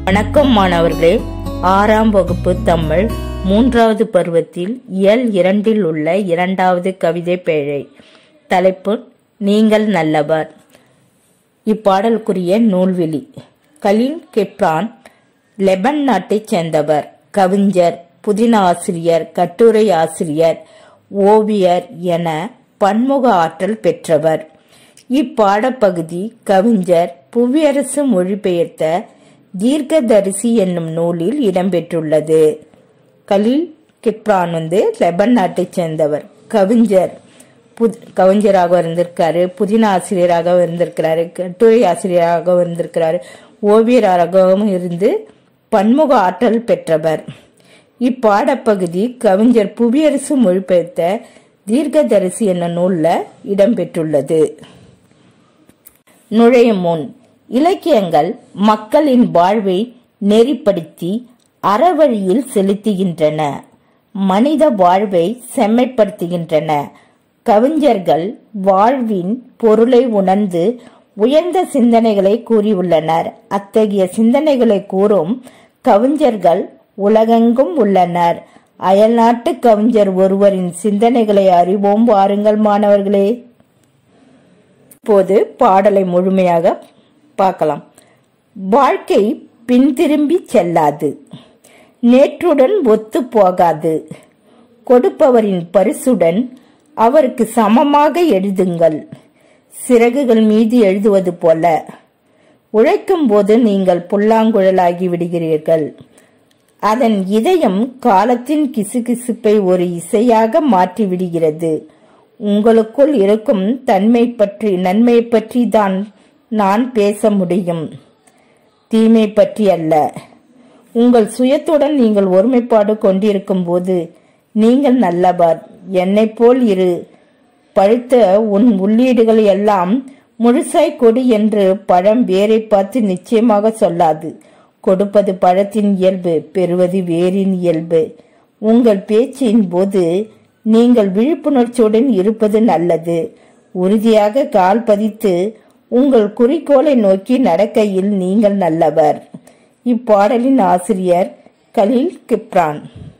வணக்கம் மாணவர்களே ஆறாம் வகுப்பு தமிழ் மூன்றாவது பருவத்தில் இயல் இரண்டில் உள்ள இரண்டாவது கவிதை பேழை தலைப்பு நீங்கள் நல்லவர் இப்பாடலுக்குரிய நூல்வெளி கலீல் கெப்ரான் லெபன் நாட்டைச் சேர்ந்தவர் கவிஞர் புதின ஆசிரியர் கட்டுரை ஆசிரியர் ஓவியர் என பன்முக ஆற்றல் பெற்றவர் இப்பாடப்பகுதி கவிஞர் புவியரசு மொழிபெயர்த்த தீர்க்கதரிசி என்னும் நூலில் இடம்பெற்றுள்ளது கலீல் கிப்ரான் வந்து லெபன் நாட்டைச் சேர்ந்தவர் கவிஞர் புத் கவிஞராக இருந்திருக்காரு புதின ஆசிரியராக இருந்திருக்கிறாரு கட்டுரை ஆசிரியராக இருந்திருக்கிறாரு ஓவியராகவும் இருந்து பன்முக ஆற்றல் பெற்றவர் இப்பாடப்பகுதி கவிஞர் புவியரசு மொழிபெயர்த்த தீர்க்கதரிசி என்ற நூல்ல இடம்பெற்றுள்ளது நுழையும் முன் இலக்கியங்கள் மக்களின் வாழ்வை நெறிப்படுத்தி அறவழியில் செலுத்துகின்றன மனித வாழ்வை செம்மைப்படுத்துகின்றன கவிஞர்கள் வாழ்வின் பொருளை உணர்ந்து உயர்ந்த சிந்தனைகளை கூறியுள்ளனர் அத்தகைய சிந்தனைகளை கூறும் கவிஞர்கள் உலகெங்கும் உள்ளனர் அயல்நாட்டு கவிஞர் ஒருவரின் சிந்தனைகளை அறிவோம் வாருங்கள் மாணவர்களே இப்போது பாடலை முழுமையாக பார்க்கலாம் வாழ்க்கை பின்திரும்பி செல்லாது நேற்றுடன் ஒத்து போகாது கொடுப்பவரின் பரிசுடன் அவருக்கு சமமாக எழுதுங்கள் சிறகுகள் மீது எழுதுவது போல உழைக்கும் போது நீங்கள் புல்லாங்குழலாகி விடுகிறீர்கள் அதன் இதயம் காலத்தின் கிசுகிசுப்பை ஒரு இசையாக மாற்றி விடுகிறது உங்களுக்குள் இருக்கும் தன்மை பற்றி நன்மை பற்றி தான் நான் பேச முடியும் தீமை பற்றி அல்ல உங்கள் சுயத்துடன் நீங்கள் ஒருமைப்பாடு கொண்டிருக்கும் போது நீங்கள் நல்லவர் என்னை போல் இரு பழுத்த உன் உள்ளீடுகள் எல்லாம் முழுசாய் கொடு என்று பழம் வேரை பார்த்து நிச்சயமாக சொல்லாது கொடுப்பது பழத்தின் இயல்பு பெறுவது வேரின் இயல்பு உங்கள் பேச்சின் போது நீங்கள் விழிப்புணர்ச்சியுடன் இருப்பது நல்லது உறுதியாக கால் பதித்து உங்கள் குறிக்கோளை நோக்கி நடக்கையில் நீங்கள் நல்லவர் இப்பாடலின் ஆசிரியர் கலீல் கிப்ரான்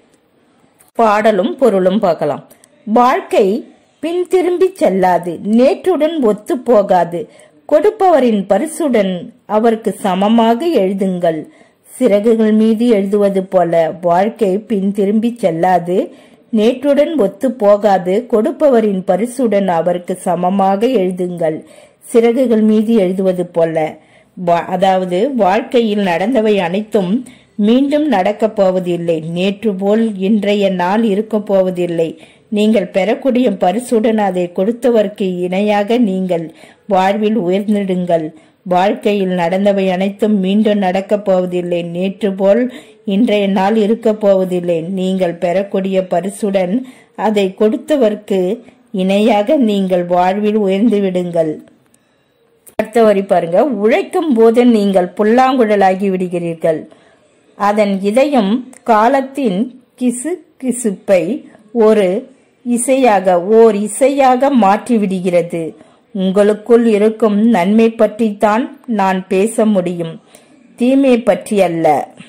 பாடலும் பொருளும் பார்க்கலாம் வாழ்க்கை பின் திரும்பி செல்லாது நேற்றுடன் ஒத்து போகாது கொடுப்பவரின் பரிசுடன் அவருக்கு சமமாக எழுதுங்கள் சிறகுகள் மீது எழுதுவது போல வாழ்க்கை பின் திரும்பி செல்லாது நேற்றுடன் ஒத்து போகாது கொடுப்பவரின் பரிசுடன் அவருக்கு சமமாக எழுதுங்கள் சிறகுகள் மீது எழுதுவது போல அதாவது வாழ்க்கையில் நடந்தவை அனைத்தும் மீண்டும் நடக்கப் போவதில்லை நேற்று போல் இன்றைய நாள் இருக்கப் போவதில்லை நீங்கள் பெறக்கூடிய பரிசுடன் அதை கொடுத்தவருக்கு இணையாக நீங்கள் வாழ்வில் உயர்ந்திடுங்கள் வாழ்க்கையில் நடந்தவை அனைத்தும் மீண்டும் நடக்கப் போவதில்லை நேற்று போல் இன்றைய நாள் இருக்கப் போவதில்லை நீங்கள் பெறக்கூடிய பரிசுடன் அதை கொடுத்தவர்க்கு இணையாக நீங்கள் வாழ்வில் உயர்ந்து விடுங்கள் அடுத்த வரி பாருங்க உழைக்கும் போது நீங்கள் புல்லாங்குழலாகி விடுகிறீர்கள் அதன் இதயம் காலத்தின் கிசு கிசுப்பை ஒரு இசையாக ஓர் இசையாக மாற்றி விடுகிறது உங்களுக்குள் இருக்கும் நன்மை பற்றித்தான் நான் பேச முடியும் தீமை பற்றி அல்ல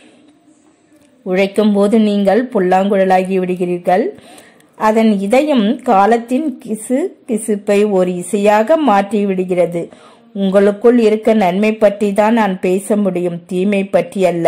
உழைக்கும் போது நீங்கள் புல்லாங்குழலாகி விடுகிறீர்கள் அதன் இதயம் காலத்தின் கிசு கிசுப்பை ஒரு இசையாக மாற்றி விடுகிறது உங்களுக்குள் இருக்க நன்மை பற்றி தான் நான் பேச முடியும் தீமை பற்றி அல்ல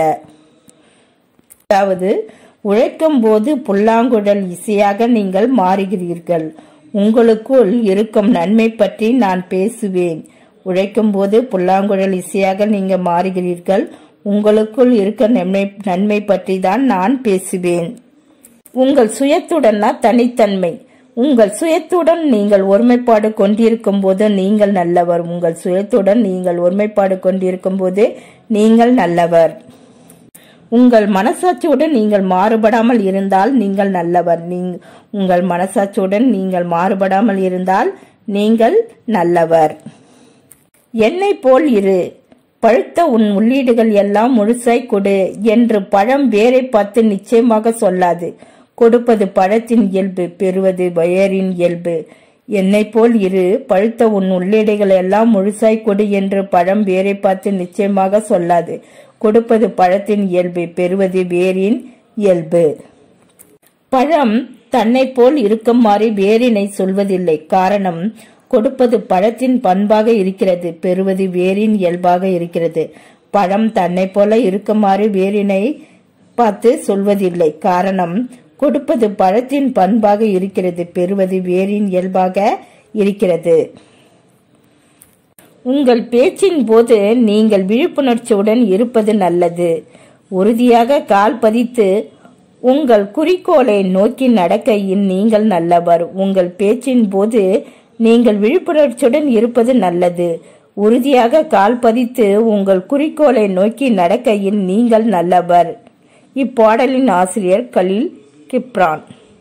அதாவது உழைக்கும் போது புல்லாங்குழல் இசையாக நீங்கள் மாறுகிறீர்கள் உங்களுக்குள் இருக்கும் நன்மை பற்றி நான் பேசுவேன் உழைக்கும் போது புல்லாங்குழல் இசையாக நீங்க மாறுகிறீர்கள் உங்களுக்குள் இருக்க நன்மை நன்மை பற்றி தான் நான் பேசுவேன் உங்கள் சுயத்துடன் தனித்தன்மை உங்கள் சுயத்துடன் நீங்கள் ஒருமைப்பாடு கொண்டிருக்கும் போது நீங்கள் நல்லவர் உங்கள் சுயத்துடன் நீங்கள் ஒருமைப்பாடு கொண்டிருக்கும் போது நீங்கள் நல்லவர் உங்கள் மனசாட்சியுடன் நீங்கள் மாறுபடாமல் இருந்தால் நீங்கள் நல்லவர் நீங்க உங்கள் மனசாட்சியுடன் நீங்கள் மாறுபடாமல் இருந்தால் நீங்கள் நல்லவர் என்னை போல் இரு பழுத்த உன் உள்ளீடுகள் எல்லாம் முழுசாய் கொடு என்று பழம் வேரை பார்த்து நிச்சயமாக சொல்லாது கொடுப்பது பழத்தின் இயல்பு பெறுவது வயரின் இயல்பு என்னை போல் இரு பழுத்த உன் உள்ளீடுகள் எல்லாம் முழுசாய் கொடு என்று பழம் வேரை பார்த்து நிச்சயமாக சொல்லாது கொடுப்பது பழத்தின் இயல்பு பெறுவது வேரின் இயல்பு பழம் தன்னை போல் இருக்குமாறு வேரினை சொல்வதில்லை காரணம் கொடுப்பது பழத்தின் பண்பாக இருக்கிறது பெறுவது வேரின் இயல்பாக இருக்கிறது பழம் தன்னை போல இருக்குமாறு வேரினை பார்த்து சொல்வதில்லை காரணம் கொடுப்பது பழத்தின் பண்பாக இருக்கிறது பெறுவது வேரின் இயல்பாக இருக்கிறது உங்கள் பேச்சின் போது நீங்கள் விழிப்புணர்ச்சியுடன் இருப்பது நல்லது உறுதியாக கால் பதித்து உங்கள் குறிக்கோளை நோக்கி நடக்கையில் நீங்கள் நல்லவர் உங்கள் பேச்சின் போது நீங்கள் விழிப்புணர்ச்சியுடன் இருப்பது நல்லது உறுதியாக கால் பதித்து உங்கள் குறிக்கோளை நோக்கி நடக்கையில் நீங்கள் நல்லவர் இப்பாடலின் ஆசிரியர் கலீல் கிப்ரான்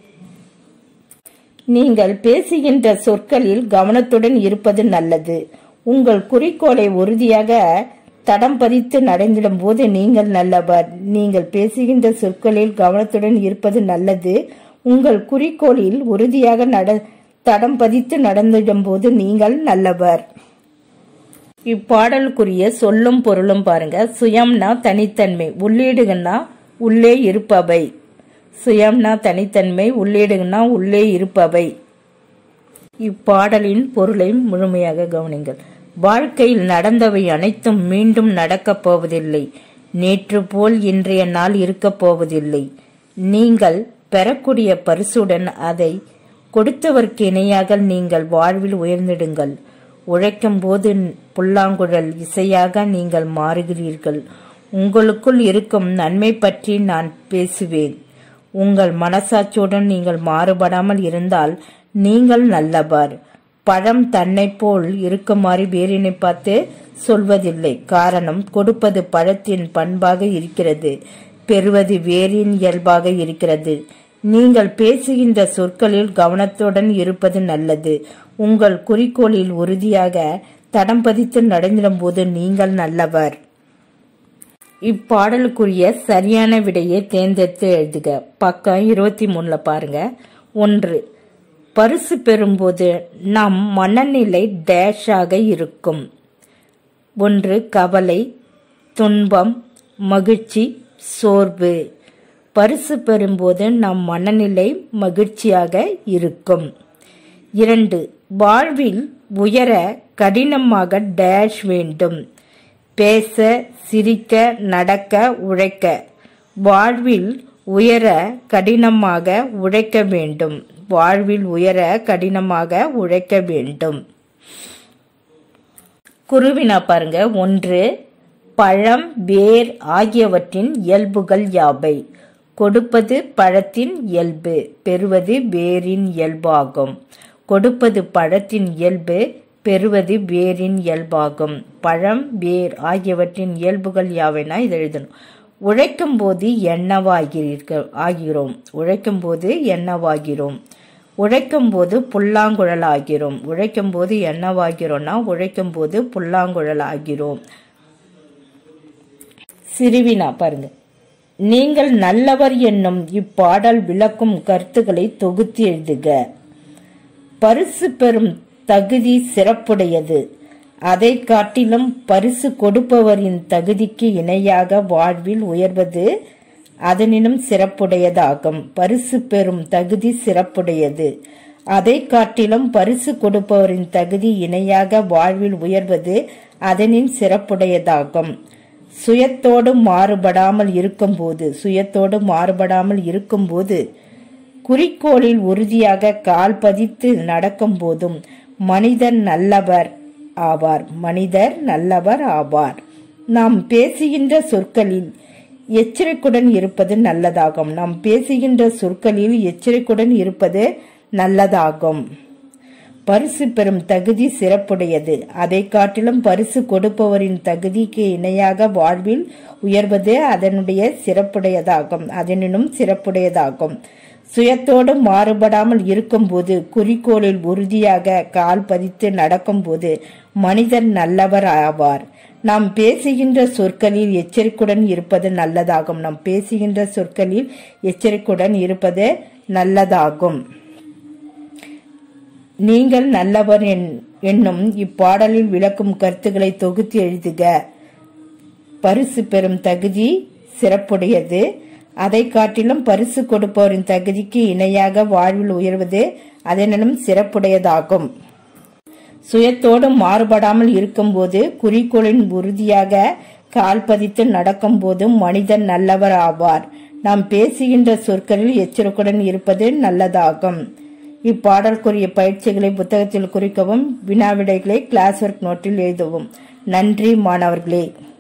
நீங்கள் பேசுகின்ற சொற்களில் கவனத்துடன் இருப்பது நல்லது உங்கள் குறிக்கோளை உறுதியாக தடம் பதித்து நடந்திடும் போது நீங்கள் நல்லவர் நீங்கள் பேசுகின்ற சொற்களில் கவனத்துடன் இருப்பது நல்லது உங்கள் குறிக்கோளில் உறுதியாக நட தடம் பதித்து நடந்திடும் போது நீங்கள் நல்லவர் இப்பாடலுக்குரிய சொல்லும் பொருளும் பாருங்க சுயம்னா தனித்தன்மை உள்ளீடுகள்னா உள்ளே இருப்பவை சுயம்னா தனித்தன்மை உள்ளீடுகள்னா உள்ளே இருப்பவை இப்பாடலின் பொருளை முழுமையாக கவனிங்கள் வாழ்க்கையில் நடந்தவை அனைத்தும் மீண்டும் நடக்கப் போவதில்லை நேற்று போல் இன்றைய நாள் இருக்கப் போவதில்லை நீங்கள் பெறக்கூடிய பரிசுடன் அதை கொடுத்தவர்க்கு இணையாக நீங்கள் வாழ்வில் உயர்ந்திடுங்கள் உழைக்கும் போது புல்லாங்குழல் இசையாக நீங்கள் மாறுகிறீர்கள் உங்களுக்குள் இருக்கும் நன்மை பற்றி நான் பேசுவேன் உங்கள் மனசாட்சியுடன் நீங்கள் மாறுபடாமல் இருந்தால் நீங்கள் நல்லவர் பழம் தன்னை போல் இருக்குமாறு வேரினை பார்த்து சொல்வதில்லை காரணம் கொடுப்பது பழத்தின் பண்பாக இருக்கிறது பெறுவது வேரின் இயல்பாக இருக்கிறது நீங்கள் பேசுகின்ற சொற்களில் கவனத்துடன் இருப்பது நல்லது உங்கள் குறிக்கோளில் உறுதியாக தடம் பதித்து நடந்திடும் போது நீங்கள் நல்லவர் இப்பாடலுக்குரிய சரியான விடையை தேர்ந்தெடுத்து எழுதுக பக்கம் இருபத்தி மூணுல பாருங்க ஒன்று பரிசு பெறும்போது நம் மனநிலை டேஷாக இருக்கும் ஒன்று கவலை துன்பம் மகிழ்ச்சி சோர்வு பரிசு பெறும்போது நம் மனநிலை மகிழ்ச்சியாக இருக்கும் இரண்டு வாழ்வில் உயர கடினமாக டேஷ் வேண்டும் பேச சிரிக்க நடக்க உழைக்க வாழ்வில் உயர கடினமாக உழைக்க வேண்டும் வாழ்வில் உயர கடினமாக உழைக்க வேண்டும் குருவினா பாருங்க ஒன்று பழம் வேர் ஆகியவற்றின் இயல்புகள் யாவை கொடுப்பது பழத்தின் இயல்பு பெறுவது வேரின் இயல்பாகும் கொடுப்பது பழத்தின் இயல்பு பெறுவது வேரின் இயல்பாகும் பழம் வேர் ஆகியவற்றின் இயல்புகள் யாவைனா இதை எழுதணும் உழைக்கும் போது என்னவாகிறீர்கள் ஆகிறோம் உழைக்கும் போது என்னவாகிறோம் உழைக்கும் போது புல்லாங்குழல் ஆகிறோம் உழைக்கும் போது என்னவாகிறோம்னா உழைக்கும் போது புல்லாங்குழல் ஆகிறோம் சிறுவினா பாருங்க நீங்கள் நல்லவர் என்னும் இப்பாடல் விளக்கும் கருத்துக்களை தொகுத்து எழுதுக பரிசு பெறும் தகுதி சிறப்புடையது அதை காட்டிலும் பரிசு கொடுப்பவரின் தகுதிக்கு இணையாக வாழ்வில் உயர்வது அதனினும் சிறப்புடையதாகும் பரிசு பெறும் தகுதி சிறப்புடையது அதை காட்டிலும் பரிசு கொடுப்பவரின் தகுதி இணையாக வாழ்வில் உயர்வது அதனின் சிறப்புடையதாகும் சுயத்தோடு மாறுபடாமல் இருக்கும்போது சுயத்தோடு மாறுபடாமல் இருக்கும்போது குறிக்கோளில் உறுதியாக கால் பதித்து நடக்கும் போதும் மனிதர் நல்லவர் ஆவார் மனிதர் நல்லவர் ஆவார் நாம் பேசுகின்ற சொற்களில் எச்சரிக்கையுடன் இருப்பது நல்லதாகும் நாம் பேசுகின்ற சொற்களில் எச்சரிக்கையுடன் இருப்பது நல்லதாகும் பரிசு பெறும் தகுதி சிறப்புடையது அதை காட்டிலும் பரிசு கொடுப்பவரின் தகுதிக்கு இணையாக வாழ்வில் உயர்வது அதனுடைய சிறப்புடையதாகும் அதனினும் சிறப்புடையதாகும் சுயத்தோடு மாறுபடாமல் இருக்கும்போது குறிக்கோளில் உறுதியாக கால் பதித்து நடக்கும்போது மனிதர் நல்லவர் ஆவார் நாம் பேசுகின்ற சொற்களில் எச்சரிக்கையுடன் இருப்பது நல்லதாகும் நாம் பேசுகின்ற சொற்களில் எச்சரிக்கையுடன் இருப்பது நல்லதாகும் நீங்கள் நல்லவர் என்னும் இப்பாடலில் விளக்கும் கருத்துக்களை தொகுத்து எழுதுக பரிசு பெறும் தகுதி சிறப்புடையது அதை காட்டிலும் பரிசு கொடுப்பவரின் தகுதிக்கு இணையாக வாழ்வில் உயர்வது அதனிலும் சிறப்புடையதாகும் சுயத்தோடு மாறுபடாமல் இருக்கும்போது குறிக்கோளின் உறுதியாக கால் பதித்து நடக்கும்போது மனிதன் நல்லவர் ஆவார் நாம் பேசுகின்ற சொற்களில் எச்சரிக்கையுடன் இருப்பது நல்லதாகும் இப்பாடலுக்குரிய பயிற்சிகளை புத்தகத்தில் குறிக்கவும் வினாவிடைகளை கிளாஸ் ஒர்க் நோட்டில் எழுதவும் நன்றி மாணவர்களே